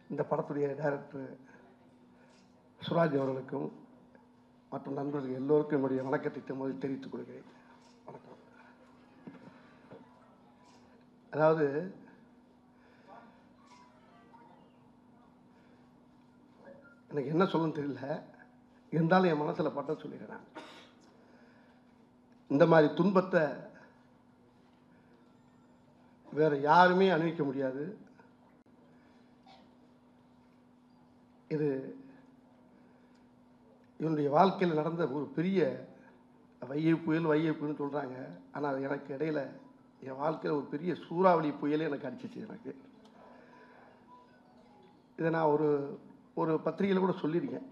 இந்த படத்துடைய டைரக்டர் சுராஜ் அவர்களுக்கும் மற்றும் நண்பர்கள் எல்லோருக்கும் என்னுடைய வணக்கத்தை முதல் தெரிவித்துக் கொள்கிறேன் வணக்கம் அதாவது எனக்கு என்ன சொல்லணும்னு தெரியல இருந்தாலும் என் மனசில் பட்ட சொல்லிடுறேன் நான். இந்த மாதிரி துன்பத்தை வேற யாருமே அனுபவிக்க முடியாது இது இவனுடைய வாழ்க்கையில் நடந்த ஒரு பெரிய வையை புயல் வையை புயல்னு சொல்கிறாங்க ஆனால் எனக்கு இடையில என் வாழ்க்கையில் ஒரு பெரிய சூறாவளி புயலே எனக்கு அடிச்சிச்சு எனக்கு இதை நான் ஒரு ஒரு பத்திரிகையில் கூட சொல்லியிருக்கேன்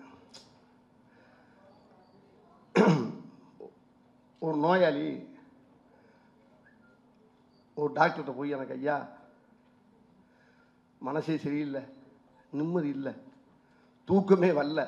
ஒரு நோயாளி ஒரு டாக்டர்கிட்ட போய் எனக்கு ஐயா மனசே சரியில்லை நிம்மதி இல்லை தூக்கமே வரல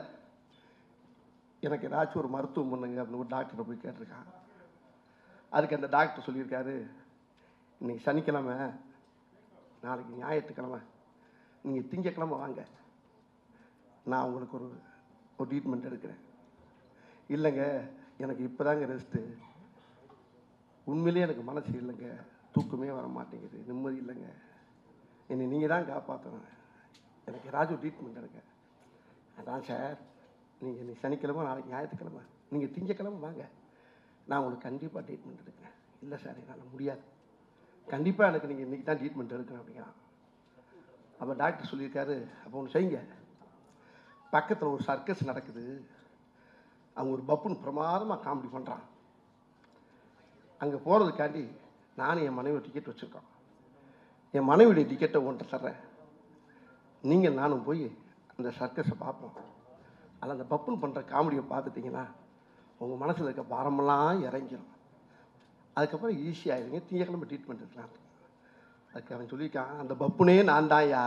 எனக்கு ஏதாச்சும் ஒரு மருத்துவம் பண்ணுங்க அப்படின்னு ஒரு டாக்டரை போய் கேட்டிருக்கான் அதுக்கு அந்த டாக்டர் சொல்லியிருக்காரு இன்னைக்கு சனிக்கிழமை நாளைக்கு ஞாயிற்றுக்கிழமை நீங்கள் திங்கக்கிழமை வாங்க நான் உங்களுக்கு ஒரு ஒரு ட்ரீட்மெண்ட் எடுக்கிறேன் இல்லைங்க எனக்கு இப்போதாங்க ரெஸ்ட்டு உண்மையிலேயே எனக்கு மனசு இல்லைங்க தூக்கமே வர மாட்டேங்குது நிம்மதி இல்லைங்க என்னை நீங்கள் தான் காப்பாற்றணும் எனக்கு ஏதாச்சும் ட்ரீட்மெண்ட் எடுங்க அதான் சார் நீங்கள் இன்னைக்கு சனிக்கிழமை நாளைக்கு ஞாயிற்றுக்கிழமை நீங்கள் திங்கக்கிழமை வாங்க நான் உங்களுக்கு கண்டிப்பாக ட்ரீட்மெண்ட் எடுக்கிறேன் இல்லை சார் என்னால் முடியாது கண்டிப்பாக எனக்கு நீங்கள் இன்றைக்கி தான் ட்ரீட்மெண்ட் எடுக்கணும் அப்படிங்கிறான் அப்போ டாக்டர் சொல்லியிருக்காரு அப்போ ஒன்று செய்யுங்க பக்கத்தில் ஒரு சர்க்கஸ் நடக்குது அவங்க ஒரு பப்புன்னு பிரமாதமாக காமெடி பண்ணுறான் அங்கே போகிறதுக்காண்டி நானும் என் மனைவி டிக்கெட் வச்சுருக்கோம் என் மனைவியுடைய டிக்கெட்டை உன்கிட்ட தர்றேன் நீங்கள் நானும் போய் அந்த சர்க்கஸை பார்ப்போம் அதில் அந்த பப்புன்னு பண்ணுற காமெடியை பார்த்துட்டிங்கன்னா உங்கள் மனசில் இருக்க பாரமெல்லாம் இறங்கிடும் அதுக்கப்புறம் ஈஸியாகிடுங்க திங்கக்கிழமை ட்ரீட்மெண்ட் இருக்கலாம் அதுக்கு அவன் சொல்லியிருக்கான் அந்த பப்புனே நான் தான்யா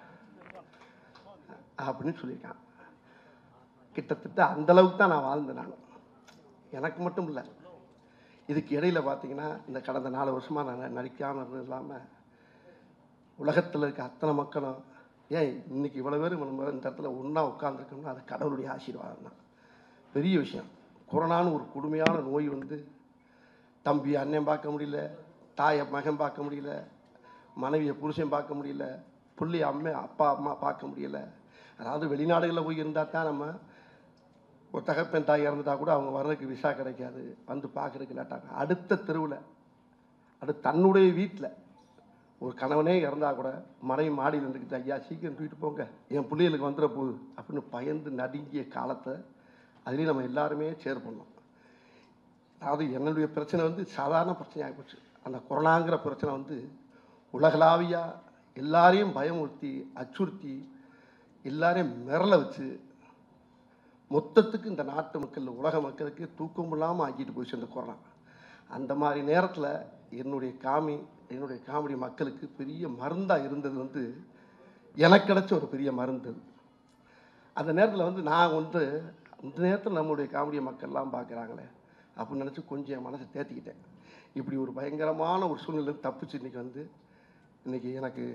அப்படின்னு சொல்லியிருக்கான் கிட்டத்தட்ட அந்த அளவுக்கு தான் நான் வாழ்ந்தேன் நான் எனக்கு மட்டும் இல்லை இதுக்கு இடையில பார்த்தீங்கன்னா இந்த கடந்த நாலு வருஷமாக நான் நடிக்காமல் இருந்தது இல்லாமல் உலகத்தில் இருக்க அத்தனை மக்களும் ஏன் இன்னைக்கு இவ்வளோ பேர் நம்ம இந்த இடத்துல ஒன்றா உட்காந்துருக்கோம்னா அது கடவுளுடைய ஆசீர்வாதம் தான் பெரிய விஷயம் கொரோனான்னு ஒரு கொடுமையான நோய் வந்து தம்பி அண்ணன் பார்க்க முடியல தாயை மகன் பார்க்க முடியல மனைவியை புருஷன் பார்க்க முடியல புள்ளி அம்மா அப்பா அம்மா பார்க்க முடியல அதாவது வெளிநாடுகளில் போய் இருந்தால் தான் நம்ம ஒரு தகப்பன் தாய் இறந்துட்டா கூட அவங்க வர்றதுக்கு விசா கிடைக்காது வந்து பார்க்கறதுக்கு லேட்டாங்க அடுத்த தெருவில் அடுத்து தன்னுடைய வீட்டில் ஒரு கணவனே இறந்தா கூட மனைவி மாடியில் இருந்துக்கிட்டு ஐயா சீக்கிரம் தூக்கிட்டு போங்க என் பிள்ளைகளுக்கு வந்துட போகுது அப்படின்னு பயந்து நடுங்கிய காலத்தை அதுலேயும் நம்ம எல்லாருமே ஷேர் பண்ணோம் அதாவது என்னுடைய பிரச்சனை வந்து சாதாரண பிரச்சனையாக போச்சு அந்த கொரோனாங்கிற பிரச்சனை வந்து உலகளாவியா எல்லாரையும் பயமுறுத்தி அச்சுறுத்தி எல்லாரையும் மிரள வச்சு மொத்தத்துக்கு இந்த நாட்டு மக்கள் உலக மக்களுக்கு தூக்கம் இல்லாமல் ஆக்கிட்டு போச்சு இந்த கொரோனா அந்த மாதிரி நேரத்தில் என்னுடைய காமி என்னுடைய காமெடி மக்களுக்கு பெரிய மருந்தாக இருந்தது வந்து எனக்கு கிடைச்ச ஒரு பெரிய மருந்து அது. அந்த நேரத்தில் வந்து நான் வந்து அந்த நேரத்தில் நம்மளுடைய காமெடியை மக்கள்லாம் பார்க்குறாங்களே அப்படின்னு நினச்சி கொஞ்சம் என் மனசை தேத்திக்கிட்டேன் இப்படி ஒரு பயங்கரமான ஒரு சூழ்நிலை தப்பிச்சு இன்றைக்கி வந்து இன்றைக்கி எனக்கு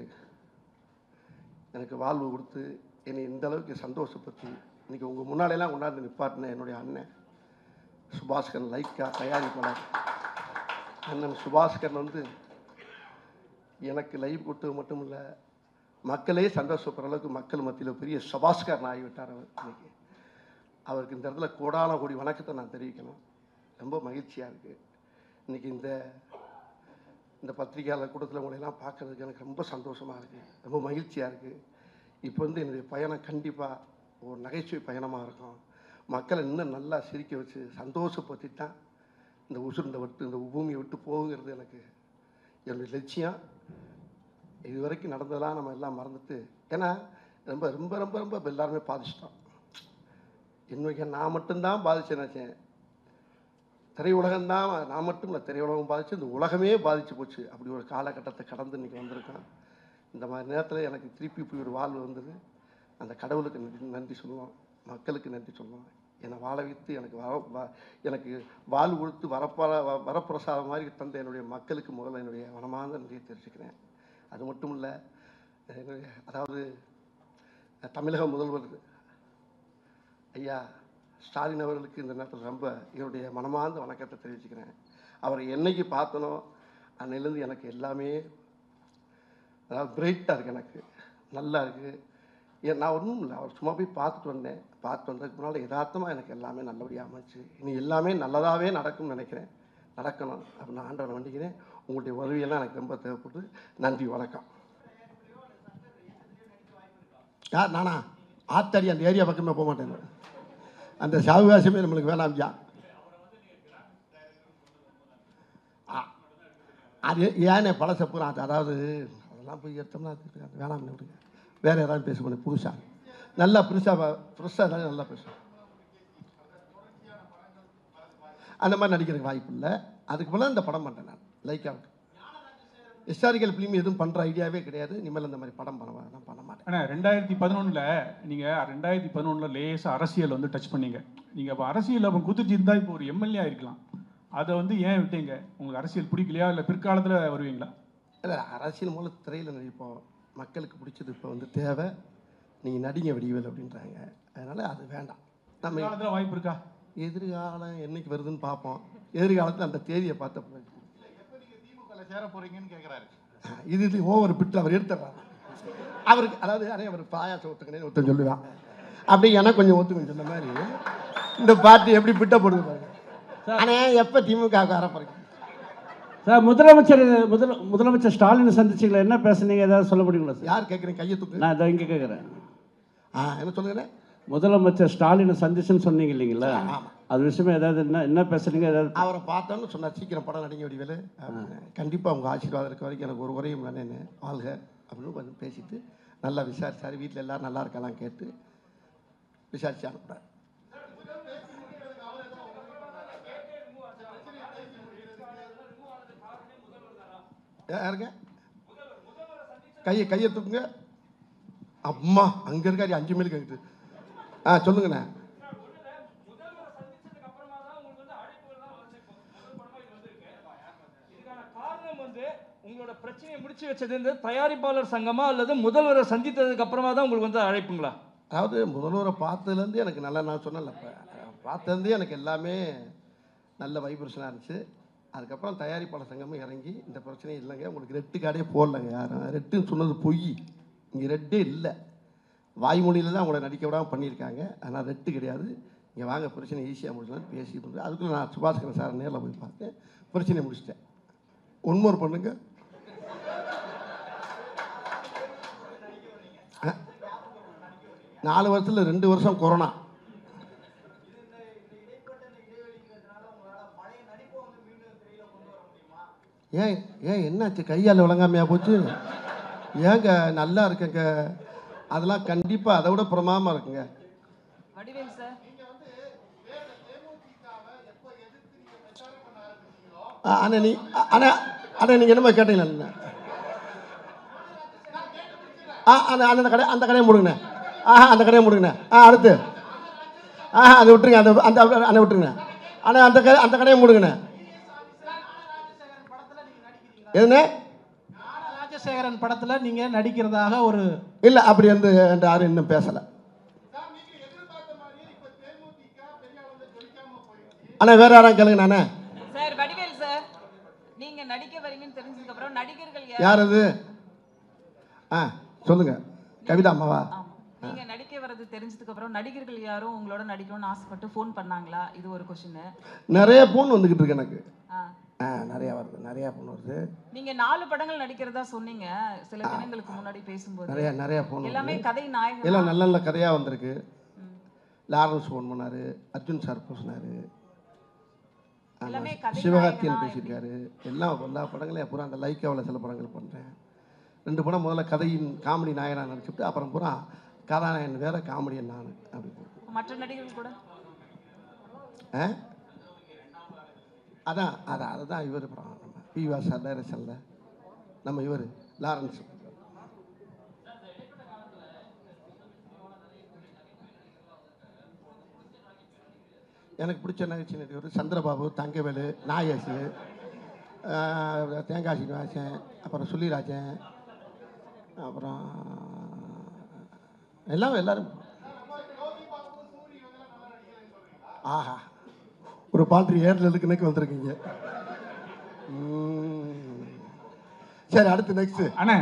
எனக்கு வாழ்வு கொடுத்து என்னை இந்த அளவுக்கு சந்தோஷப்படுத்தி இன்றைக்கி உங்கள் முன்னாடியெல்லாம் கொண்டாந்து நிப்பாட்டின என்னுடைய அண்ணன் சுபாஸ்கரன் லைக்கா தயாரிப்பாளர் அண்ணன் சுபாஸ்கரன் வந்து எனக்கு லைவ் கொடுத்தது மட்டும் இல்லை மக்களே சந்தோஷப்படுற அளவுக்கு மக்கள் மத்தியில் பெரிய சுபாஸ்கரன் ஆகிவிட்டார் அவர் இன்னைக்கு அவருக்கு இந்த இடத்துல கோடான கோடி வணக்கத்தை நான் தெரிவிக்கணும் ரொம்ப மகிழ்ச்சியாக இருக்குது இன்றைக்கி இந்த இந்த பத்திரிகையாளர் கூட்டத்தில் உங்களையெல்லாம் பார்க்கறதுக்கு எனக்கு ரொம்ப சந்தோஷமாக இருக்குது ரொம்ப மகிழ்ச்சியாக இருக்குது இப்போ வந்து என்னுடைய பயணம் கண்டிப்பாக ஒரு நகைச்சுவை பயணமாக இருக்கும் மக்களை இன்னும் நல்லா சிரிக்க வச்சு சந்தோஷப்படுத்தி தான் இந்த உசுர் இந்த விட்டு இந்த பூமியை விட்டு போகுங்கிறது எனக்கு என்னுடைய லட்சியம் இது வரைக்கும் நடந்ததெல்லாம் நம்ம எல்லாம் மறந்துட்டு ஏன்னா ரொம்ப ரொம்ப ரொம்ப ரொம்ப இப்ப எல்லாருமே பாதிச்சிட்டோம் இன்னைக்கு நான் மட்டும்தான் பாதிச்சேன் நினச்சேன் திரையுலகம்தான் நான் மட்டும் இல்லை திரையுலகம் பாதிச்சு இந்த உலகமே பாதிச்சு போச்சு அப்படி ஒரு காலகட்டத்தை கடந்து இன்னைக்கு வந்திருக்கேன் இந்த மாதிரி நேரத்தில் எனக்கு திருப்பி இப்படி ஒரு வாழ்வு வந்தது அந்த கடவுளுக்கு நன்றி நன்றி சொல்லுவோம் மக்களுக்கு நன்றி சொல்லுவோம் என்னை வாழ வைத்து எனக்கு வர வ- எனக்கு வாழ்வு கொடுத்து வரப்பா வ- வரப்பிரசாதம் மாதிரி தந்த என்னுடைய மக்களுக்கு முதல்ல என்னுடைய மனமார்ந்த நன்றியை தெரிவிச்சுக்கிறேன் அது மட்டும் இல்லை என்னுடைய அதாவது தமிழக முதல்வர் ஐயா ஸ்டாலின் அவர்களுக்கு இந்த நேரத்தில் ரொம்ப என்னுடைய மனமார்ந்த வணக்கத்தை தெரிவிச்சுக்கிறேன் அவரை என்னைக்கு பார்த்தனோ அன்னையிலேருந்து எனக்கு எல்லாமே அதாவது பிரைட்டாக இருக்குது எனக்கு நல்லா இருக்குது ஏன் நான் ஒன்றும் இல்லை அவர் சும்மா போய் பார்த்துட்டு வந்தேன் பார்த்துட்டு வந்ததுக்கு முன்னால் யதார்த்தமாக எனக்கு எல்லாமே நல்லபடியாக அமைச்சு இனி எல்லாமே நல்லதாகவே நடக்கும்னு நினைக்கிறேன் நடக்கணும் அப்படின்னு நான் ஆண்டவனை வேண்டிக்கிறேன் உங்களுடைய உதவியெல்லாம் எனக்கு ரொம்ப தேவைப்படுது நன்றி வணக்கம் யார் நானா ஆத்தாடி அந்த ஏரியா பக்கமே போக மாட்டேன் நான். அந்த சாவகாசமே நம்மளுக்கு வேணாம்யா ஆ, அது ஏனே பழச பூரா அது அதாவது அதெல்லாம் போய் எடுத்தோம்னா அது அது வேணாம்னு விடுங்க வேற ஏதாவது பேச முடியும் புதுசா நல்லா புதுசாக புதுசாக நல்லா பேசுவேன் அந்த மாதிரி நடிக்கிறதுக்கு வாய்ப்பு இல்லை அதுக்கு மேலே இந்த படம் பண்ணுறேன் நான் லைக்காவுக்கு ஹிஸ்டாரிக்கல் ஃபிலிம் எதுவும் பண்ணுற ஐடியாவே கிடையாது இனிமேல் இந்த மாதிரி படம் பண்ண நான் பண்ண மாட்டேன் அண்ணா ரெண்டாயிரத்தி பதினொன்றில் நீங்கள் ரெண்டாயிரத்தி பதினொன்றில் லேசாக அரசியல் வந்து டச் பண்ணீங்க நீங்கள் அப்போ அரசியல் அப்போ குதிச்சிருந்தா இப்போ ஒரு எம்எல்ஏ ஆயிருக்கலாம் அதை வந்து ஏன் விட்டீங்க உங்களுக்கு அரசியல் பிடிக்கலையா இல்லை பிற்காலத்தில் வருவீங்களா இல்லை அரசியல் மூலம் திரையில் நடிப்போம் மக்களுக்கு பிடிச்சது இப்போ வந்து தேவை நீங்கள் நடிங்க வடிவேல் அப்படின்றாங்க அதனால் அது வேண்டாம் நம்ம பிற்காலத்தில் வாய்ப்பு இருக்கா எதிர்காலம் என்னைக்கு வருதுன்னு பார்ப்போம் எதிர்காலத்தில் அந்த தேதியை பார்த்த பிறகு திமுகவில் சேர போறீங்கன்னு கேட்குறாரு இது இது ஓவர் பிட்டில் அவர் எடுத்துடுறாரு அவருக்கு அதாவது அண்ணே அவர் பாயாசம் ஒத்துக்கணே ஒருத்தன் சொல்லுவான் அப்படி எனக்கு கொஞ்சம் ஒத்துக்கணும் சொன்ன மாதிரி இந்த பார்ட்டி எப்படி பிட்ட போடுது பாருங்க ஆனால் எப்போ திமுக வர போறீங்க சார் முதலமைச்சர் முதல் முதலமைச்சர் ஸ்டாலினை சந்திச்சிங்களா என்ன பேசுனீங்க ஏதாவது சொல்ல முடியுங்களா சார் யார் கேட்குறீங்க கையை தூக்கு நான் இதை இங்கே கேட்குறேன் ஆ என்ன சொல்லுங்கண்ணே முதலமைச்சர் ஸ்டாலினை சந்திச்சுன்னு சொன்னீங்க இல்லைங்களா அது விஷயமா ஏதாவது என்ன என்ன பேசுனீங்க ஏதாவது அவரை பார்த்தோன்னு சொன்னார் சீக்கிரம் படம் நடிங்க வடிவேலு அப்படின்னு கண்டிப்பாக உங்கள் ஆசீர்வாதம் இருக்க வரைக்கும் எனக்கு ஒரு குறையும் வேணேன்னு வாழ்க அப்படின்னு கொஞ்சம் பேசிட்டு நல்லா விசாரிச்சார் வீட்டில் எல்லாரும் நல்லா இருக்கலாம் கேட்டு விசாரிச்சு அனுப்புறாரு யாருங்க கையை கையை தூக்குங்க அம்மா அங்கே இருக்காரு அஞ்சு மைல் கேட்டு ஆ சொல்லுங்கண்ணே இதுக்கான காரணம் வந்து உங்களோட பிரச்சனையை முடிச்சு வச்சது இந்த தயாரிப்பாளர் சங்கமா அல்லது முதல்வரை சந்தித்ததுக்கு அப்புறமா தான் உங்களுக்கு வந்து அழைப்புங்களா அதாவது முதல்வரை பார்த்ததுலேருந்து எனக்கு நல்லா நான் சொன்னேன்ல இப்போ பார்த்ததுலேருந்தே எனக்கு எல்லாமே நல்ல வைப்ரேஷனாக இருந்துச்சு அதுக்கப்புறம் தயாரிப்பாளர் சங்கமும் இறங்கி இந்த பிரச்சனை இல்லைங்க உங்களுக்கு ரெட்டு கார்டே போடலங்க யாரும் ரெட்டுன்னு சொன்னது பொய் இங்கே ரெட்டே இல்லை வாய்மொழியில் தான் உங்களை நடிக்க விடாமல் பண்ணியிருக்காங்க ஆனால் ரெட்டு கிடையாது இங்கே வாங்க பிரச்சனை ஈஸியாக முடிச்சலாம் பேசிட்டு இருந்தேன் அதுக்குள்ள நான் சுபாஸ்கரன் சார் நேரில் போய் பார்த்தேன் பிரச்சனையை முடிச்சிட்டேன் ஒன்மோர் பண்ணுங்க நாலு வருஷத்தில் ரெண்டு வருஷம் கொரோனா ஏன் ஏன் என்னாச்சு கையால் விளங்காமையா போச்சு ஏங்க நல்லா இருக்குங்க அதெல்லாம் கண்டிப்பாக அதை விட பிரமாதமாக இருக்குங்க வடிவேல் சார் ஆ, அண்ணா நீ அ- அண்ணா அண்ணா நீங்கள் என்னமா கேட்டீங்களா அண்ணா? ஆ அந்த அந்த கடை அந்த கடையை முடுங்கண்ணே ஆஹா அந்த கடையை முடுங்கண்ணே ஆ அடுத்து ஆஹா அதை விட்டுருங்க அந்த அந்த அண்ணா விட்டுருங்க அண்ணா அந்த கடை அந்த கடையை முடுங்கண்ணே எதுண்ணே ராஜசேகரன் படத்துல நீங்க நடிக்கிறதாக ஒரு இல்லை அப்படி வந்து என்கிட்ட யாரும் இன்னும் பேசலை அண்ணா வேற யாரும் கேளுங்க அண்ணா சார் வடிவேல் சார் நீங்க நடிக்க வரீங்கன்னு தெரிஞ்சதுக்கு அப்புறம் நடிகர்கள் யார் யார் அது ஆ சொல்லுங்க கவிதா அம்மாவா ஆமா நீங்க நடிக்க வர்றது தெரிஞ்சதுக்கு அப்புறம் நடிகர்கள் யாரும் உங்களோட நடிக்கணும்னு ஆசைப்பட்டு ஃபோன் பண்ணாங்களா இது ஒரு கொஸ்டின் நிறைய ஃபோன் வந்துக்கிட்டு இருக்கு எனக்கு ஆ ஆ நிறையா வருது நிறையா ஃபோன் வருது நீங்க நாலு படங்கள் நடிக்கிறதா சொன்னீங்க சில தினங்களுக்கு முன்னாடி பேசும்போது நிறையா நிறையா ஃபோன் எல்லாமே வருது கதை நாயகன் எல்லாம் நல்ல நல்ல கதையாக வந்திருக்கு லாரன்ஸ் ஃபோன் பண்ணார் அர்ஜுன் சார் பேசினார் எல்லாமே கதை சிவகார்த்தியன் நாயகனா பேசியிருக்காரு எல்லாம் எல்லா படங்களையும் பூரா அந்த லைக்காவில் சில படங்கள் பண்ணுறேன் ரெண்டு படம் முதல்ல கதையின் காமெடி நாயனாக நடிச்சுட்டு அப்புறம் பூரா கதாநாயகன் வேற காமெடியன் நான் அப்படி மற்ற நடிகர்கள் கூட ஆ அதான் அதான் அதுதான் இவர் படம் நம்ம பி வாசா டைரக்ஷனில் நம்ம இவர் லாரன்ஸ் எனக்கு பிடிச்ச நகைச்சி நடிகர் சந்திரபாபு தங்கவேலு நாகேஷ் ஆஹ், தேங்காய் சீனிவாசன் அப்புறம் சுள்ளிராஜன் அப்புறம் எல்லாம் எல்லாரும் ஆஹா ஒரு பால்ட்ரி ஏர்ல இருக்குன்னு வந்திருக்கீங்க ம். சரி அடுத்து நெக்ஸ்ட் அண்ணே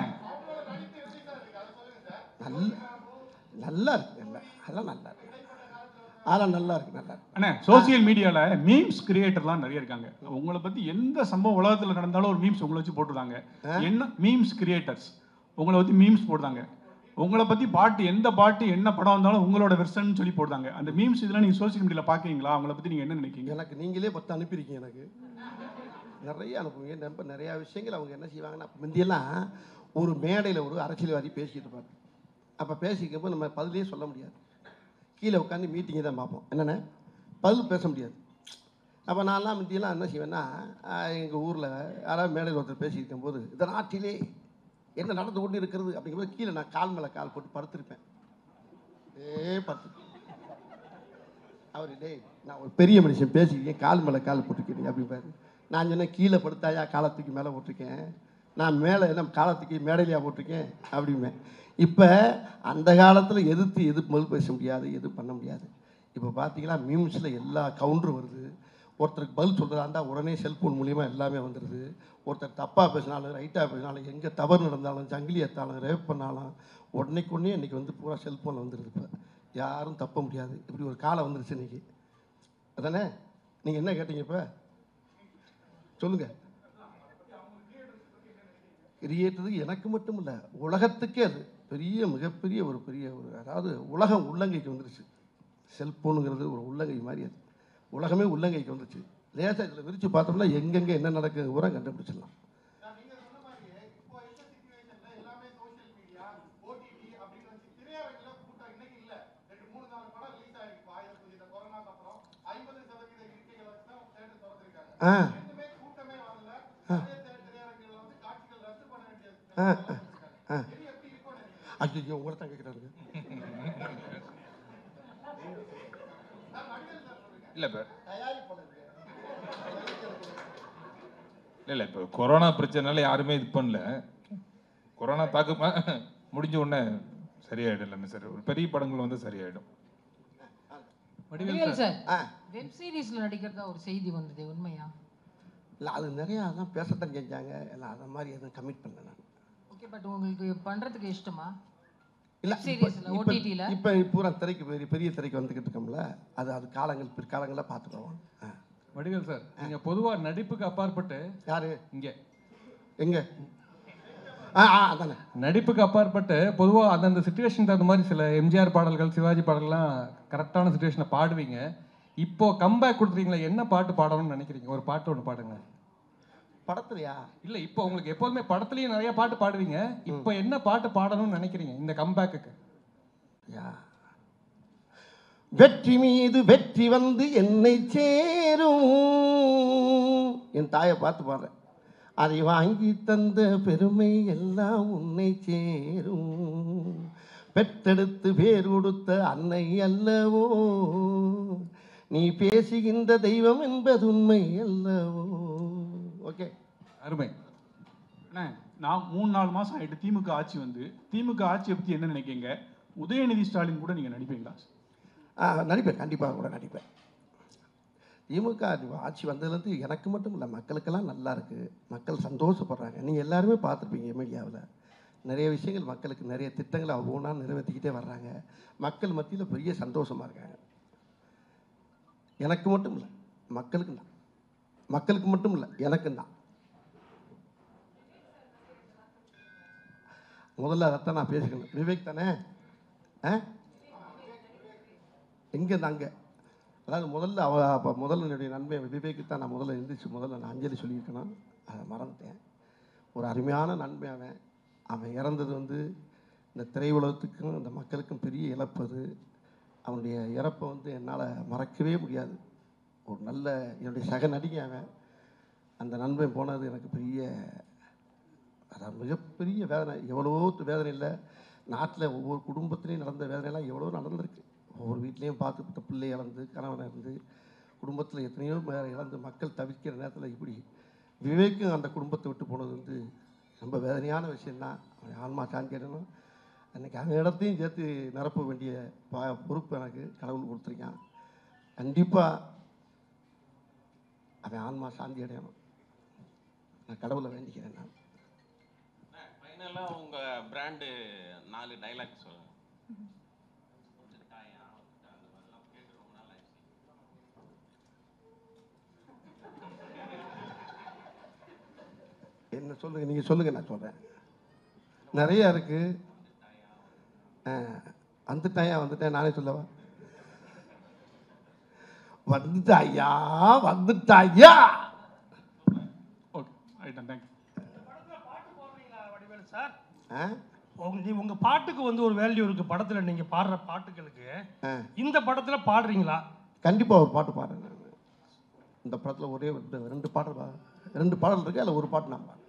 நல்ல நல்லா இருக்கு நல்லா அதெல்லாம் நல்லா இருக்கு அதெல்லாம் நல்லா இருக்கு நல்லா இருக்கு அண்ணே சோசியல் மீடியால மீம்ஸ் கிரியேட்டர்லாம் நிறைய இருக்காங்க உங்களை பத்தி எந்த சம்பவம் உலகத்துல நடந்தாலும் ஒரு மீம்ஸ் உங்களை வச்சு போட்டுருந்தாங்க என்ன மீம்ஸ் கிரியேட்டர்ஸ் உங்களை பத்தி மீம்ஸ் போடுறாங்க உங்களை பத்தி பாட்டு எந்த பாட்டு என்ன படம் வந்தாலும் உங்களோட வெர்ஷன் சொல்லி போடுறாங்க அந்த மீம்ஸ் இதெல்லாம் நீங்க சோசியல் மீடியால பாக்குறீங்களா அவங்கள பத்தி நீங்க என்ன நினைக்கிறீங்க எனக்கு நீங்களே பத்து அனுப்பியிருக்கீங்க எனக்கு நிறைய அனுப்புவீங்க ரொம்ப நிறையா விஷயங்கள் அவங்க என்ன செய்வாங்கன்னா முந்தியெல்லாம் ஒரு மேடையில் ஒரு அரசியல்வாதி பேசிக்கிட்டு இருப்பார் அப்போ பேசிக்கப்போ நம்ம பதிலே சொல்ல முடியாது கீழே உட்காந்து மீட்டிங்கை தான் பார்ப்போம் என்னென்ன பதில் பேச முடியாது அப்போ நான்லாம் முந்தியெல்லாம் என்ன செய்வேன்னா எங்கள் ஊரில் யாராவது மேடையில் ஒருத்தர் பேசிட்டு இருக்கும்போது இந்த நாட்டிலே என்ன நடந்து கொண்டு இருக்கிறது அப்படிங்கும்போது கீழே நான் கால் மேலே கால் போட்டு படுத்திருப்பேன் ஏ படுத்து அவர் டேய் நான் ஒரு பெரிய மனுஷன் பேசிக்கிறேன் கால் மேலே கால் போட்டுக்கிறீங்க அப்படிம்பாரு நான் சொன்னேன் கீழே படுத்தாயா காலத்துக்கு மேலே போட்டிருக்கேன் நான் மேலே என்ன காலத்துக்கு மேடையிலையா போட்டிருக்கேன் அப்படிம்பேன் இப்போ அந்த காலத்தில் எதிர்த்து எது பதில் பேச முடியாது எது பண்ண முடியாது இப்போ பார்த்தீங்கன்னா மீம்ஸில் எல்லா கவுண்டரும் வருது ஒருத்தருக்கு பதில் சொல்கிறதா இருந்தால் உடனே செல்ஃபோன் மூலிமா எல்லாமே வந்துடுது ஒருத்தர் தப்பாக பேசினாலும் ரைட்டாக பேசினாலும் எங்கே தவறு நடந்தாலும் ஜங்கிலி ஏற்றாலும் ரேப் பண்ணாலும் உடனேக்கு உடனே இன்றைக்கி வந்து பூரா செல்ஃபோனில் வந்துடுது இப்போ யாரும் தப்ப முடியாது இப்படி ஒரு காலம் வந்துருச்சு இன்னைக்கு அதானே நீங்கள் என்ன கேட்டீங்க இப்போ சொல்லுங்கள் கிரியேட்டது எனக்கு மட்டும் இல்லை உலகத்துக்கே அது பெரிய மிகப்பெரிய ஒரு பெரிய ஒரு அதாவது உலகம் உள்ளங்கைக்கு வந்துருச்சு செல்ஃபோனுங்கிறது ஒரு உள்ளங்கை மாதிரி அது உலகமே உள்ளங்கைக்கு வந்துருச்சு லேசாக இதில் விரித்து பார்த்தோம்னா எங்கெங்கே என்ன நடக்குது பூரா கண்டுபிடிச்சிடலாம் ஆ ஆ ஆ ஆ ஐயோ உங்களை தான் கேட்குறாருங்க இல்லை இப்போ இல்லை இல்லை இப்போ கொரோனா பிரச்சனைனால யாருமே இது பண்ணல கொரோனா தாக்கு முடிஞ்ச உடனே சரியாயிடும் எல்லாமே சரி ஒரு பெரிய படங்கள் வந்து சரியாயிடும் வடிவேல் சார் ஆ வெப் சீரிஸ்ல நடிக்கிறதா ஒரு செய்தி வந்தது உண்மையா இல்லை அது நிறையா அதான் பேசத்தான் செஞ்சாங்க எல்லாம் அதை மாதிரி எதுவும் கமிட் பண்ணல நான் ஓகே பட் உங்களுக்கு பண்றதுக்கு இஷ்டமா இல்லை Seriesல, OTT ல? இப்போ பூரா திரைக்கு பெரிய பெரிய திரைக்கு வந்துக்கிட்டு இருக்கோம்ல அது அது காலங்கள் பிற்காலங்களில் பார்த்துக்குவோம் ஆ வடிவேல் சார் நீங்க பொதுவா நடிப்புக்கு அப்பாற்பட்டு யாரு இங்க எங்கே ஆ ஆ அதானே நடிப்புக்கு அப்பாற்பட்டு பொதுவா அந்தந்த சுச்சுவேஷன் தகுந்த மாதிரி சில எம்ஜிஆர் பாடல்கள் சிவாஜி பாடல்கள்லாம் கரெக்டான சுச்சுவேஷனை பாடுவீங்க இப்போ கம்பேக் கொடுத்துறீங்களா என்ன பாட்டு பாடணும்னு நினைக்கிறீங்க ஒரு பாட்டு ஒன்று பாடுங்க படத்துலையா இல்ல இப்போ உங்களுக்கு எப்போதுமே படத்துலயும் நிறைய பாட்டு பாடுவீங்க இப்போ என்ன பாட்டு பாடணும்னு நினைக்கிறீங்க இந்த கம்பேக்குக்கு யா வெற்றி மீது வெற்றி வந்து என்னை சேரும் என் தாயை பார்த்து பாடுறேன் அதை வாங்கி தந்த பெருமை எல்லாம் உன்னை சேரும் பெற்றெடுத்து பேர் கொடுத்த அன்னை அல்லவோ நீ பேசுகின்ற தெய்வம் என்பது உண்மை அல்லவோ ஓகே அருமை அண்ணே நான் மூணு நாலு மாசம் ஆயிட்டு திமுக ஆட்சி வந்து திமுக ஆட்சியை பத்தி என்ன நினைக்கிறீங்க உதயநிதி ஸ்டாலின் கூட நீங்க நடிப்பீங்களா ஆ நடிப்பேன் கண்டிப்பாக கூட நடிப்பேன் திமுக ஆட்சி வந்ததுலேருந்து எனக்கு மட்டும் இல்லை மக்களுக்கெல்லாம் நல்லா இருக்குது மக்கள் சந்தோஷப்படுறாங்க நீங்கள் எல்லாருமே பார்த்துருப்பீங்க மீடியாவில் நிறைய விஷயங்கள் மக்களுக்கு நிறைய திட்டங்களை ஒவ்வொன்றா நிறைவேற்றிக்கிட்டே வர்றாங்க மக்கள் மத்தியில் பெரிய சந்தோஷமாக இருக்காங்க எனக்கு மட்டும் இல்லை மக்களுக்கு தான் மக்களுக்கு மட்டும் இல்லை எனக்கும் தான் முதல்ல அதைத்தான் நான் பேசிக்கணும் விவேக் தானே ஆ எங்கே அங்கே அதாவது முதல்ல அவ அப்போ முதல்ல என்னுடைய நண்பன் விவேக்கு தான் நான் முதல்ல எந்திரிச்சு முதல்ல நான் அஞ்சலி சொல்லியிருக்கணும் அதை மறந்துட்டேன் ஒரு அருமையான நண்பன் அவன் அவன் இறந்தது வந்து இந்த திரையுலகத்துக்கும் இந்த மக்களுக்கும் பெரிய இழப்பு அது அவனுடைய இறப்பை வந்து என்னால் மறக்கவே முடியாது ஒரு நல்ல என்னுடைய சக நடிகை அவன் அந்த நண்பன் போனது எனக்கு பெரிய அதான் மிகப்பெரிய வேதனை எவ்வளவோ வேதனை இல்லை நாட்டில் ஒவ்வொரு குடும்பத்திலையும் நடந்த வேதனைலாம் எவ்வளோ நடந்திருக்கு ஒவ்வொரு வீட்லேயும் பார்த்துக்கிட்ட பிள்ளை இழந்து கணவன் இறந்து குடும்பத்தில் எத்தனையோ பேர் இழந்து மக்கள் தவிக்கிற நேரத்தில் இப்படி விவேக்கும் அந்த குடும்பத்தை விட்டு போனது வந்து ரொம்ப வேதனையான விஷயந்தான் அவன் ஆன்மா சாந்திடணும் அன்னைக்கு அந்த இடத்தையும் சேர்த்து நிரப்ப வேண்டிய ப- பொறுப்பு எனக்கு கடவுள் கொடுத்துருக்கான் கண்டிப்பாக அவன் ஆன்மா சாந்தி அடையணும் நான் கடவுளை வேண்டிக்கிறேன் நான் ஃபைனலாக உங்கள் பிராண்டு நாலு டைலாக் சொல்லுங்கள் என்ன சொல்லுங்க நீங்கள் சொல்லுங்க நான் சொல்கிறேன் நிறைய இருக்கு ஆ, வந்துட்டேன் ஏன் வந்துட்டேன் நானே சொல்லவா வந்துட்டாயா வந்துட்டாயா okay right thank you Vadivelu sir ஆ உங்க நீ உங்க பாட்டுக்கு வந்து ஒரு வேல்யூ இருக்கு படத்துல நீங்க பாடுற பாட்டுகளுக்கு ஆ இந்த படத்துல பாடுறீங்களா கண்டிப்பாக ஒரு பாட்டு பாடுறேன் நான் இந்த படத்தில் ஒரே ஒரு ரெண்டு பாடல் பா- ரெண்டு பாடல் இருக்கு அதில் ஒரு பாட்டு நான் பாடுறேன்